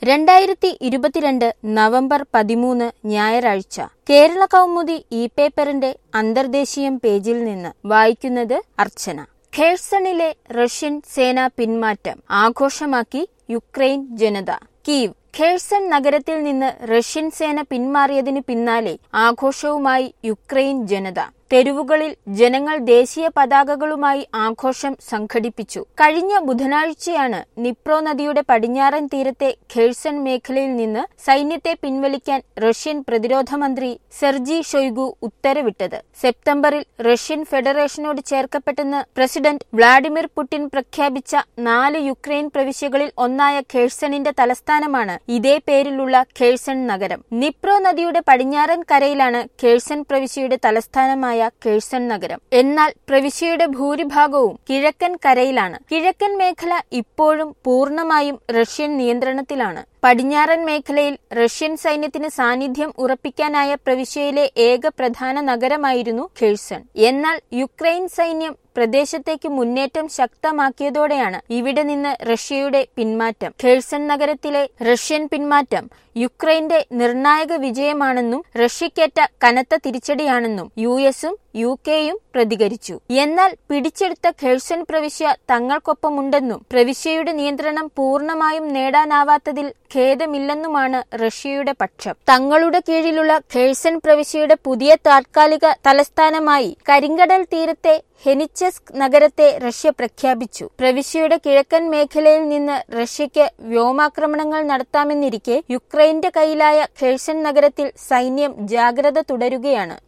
രണ്ടായിരത്തി ഇരുപത്തിരണ്ട് നവംബർ പതിമൂന്ന് ഞായറാഴ്ച കേരള കൗമുദി ഇ പേപ്പറിന്റെ അന്തർദേശീയം പേജിൽ നിന്ന് വായിക്കുന്നത് അർച്ചന ഖേഴ്സണിലെ റഷ്യൻ സേനാ പിന്മാറ്റം ആഘോഷമാക്കി യുക്രൈൻ ജനത കീവ് ഖേഴ്സൺ നഗരത്തിൽ നിന്ന് റഷ്യൻ സേന പിന്മാറിയതിന് പിന്നാലെ ആഘോഷവുമായി യുക്രൈൻ ജനത തെരുവുകളിൽ ജനങ്ങൾ ദേശീയ പതാകകളുമായി ആഘോഷം സംഘടിപ്പിച്ചു കഴിഞ്ഞ ബുധനാഴ്ചയാണ് നിപ്രോ നദിയുടെ പടിഞ്ഞാറൻ തീരത്തെ ഖേഴ്സൺ മേഖലയിൽ നിന്ന് സൈന്യത്തെ പിൻവലിക്കാൻ റഷ്യൻ പ്രതിരോധ മന്ത്രി സെർജി ഷൊയ്ഗു ഉത്തരവിട്ടത് സെപ്റ്റംബറിൽ റഷ്യൻ ഫെഡറേഷനോട് ചേർക്കപ്പെട്ടെന്ന് പ്രസിഡന്റ് വ്ളാഡിമിർ പുടിൻ പ്രഖ്യാപിച്ച നാല് യുക്രൈൻ പ്രവിശ്യകളിൽ ഒന്നായ ഖേഴ്സണിന്റെ തലസ്ഥാനമാണ് ഇതേ പേരിലുള്ള ഖേഴ്സൺ നഗരം നിപ്രോ നദിയുടെ പടിഞ്ഞാറൻ കരയിലാണ് ഖേഴ്സൺ പ്രവിശ്യയുടെ തലസ്ഥാനമായ കേഴ്സൺ നഗരം എന്നാൽ പ്രവിശ്യയുടെ ഭൂരിഭാഗവും കിഴക്കൻ കരയിലാണ് കിഴക്കൻ മേഖല ഇപ്പോഴും പൂർണ്ണമായും റഷ്യൻ നിയന്ത്രണത്തിലാണ് പടിഞ്ഞാറൻ മേഖലയിൽ റഷ്യൻ സൈന്യത്തിന് സാന്നിധ്യം ഉറപ്പിക്കാനായ പ്രവിശ്യയിലെ ഏക പ്രധാന നഗരമായിരുന്നു ഖേഴ്സൺ എന്നാൽ യുക്രൈൻ സൈന്യം പ്രദേശത്തേക്ക് മുന്നേറ്റം ശക്തമാക്കിയതോടെയാണ് ഇവിടെ നിന്ന് റഷ്യയുടെ പിന്മാറ്റം ഖേഴ്സൺ നഗരത്തിലെ റഷ്യൻ പിന്മാറ്റം യുക്രൈന്റെ നിർണായക വിജയമാണെന്നും റഷ്യക്കേറ്റ കനത്ത തിരിച്ചടിയാണെന്നും യു എസും യു കെയും പ്രതികരിച്ചു എന്നാൽ പിടിച്ചെടുത്ത ഖേഴ്സൺ പ്രവിശ്യ തങ്ങൾക്കൊപ്പമുണ്ടെന്നും പ്രവിശ്യയുടെ നിയന്ത്രണം പൂർണ്ണമായും നേടാനാവാത്തതിൽ ഖേദമില്ലെന്നുമാണ് റഷ്യയുടെ പക്ഷം തങ്ങളുടെ കീഴിലുള്ള ഖേഴ്സൺ പ്രവിശ്യയുടെ പുതിയ താത്കാലിക തലസ്ഥാനമായി കരിങ്കടൽ തീരത്തെ ഹെനിച്ചസ്ക് നഗരത്തെ റഷ്യ പ്രഖ്യാപിച്ചു പ്രവിശ്യയുടെ കിഴക്കൻ മേഖലയിൽ നിന്ന് റഷ്യയ്ക്ക് വ്യോമാക്രമണങ്ങൾ നടത്താമെന്നിരിക്കെ യുക്രൈന്റെ കയ്യിലായ ഖേഴ്സൺ നഗരത്തിൽ സൈന്യം ജാഗ്രത തുടരുകയാണ്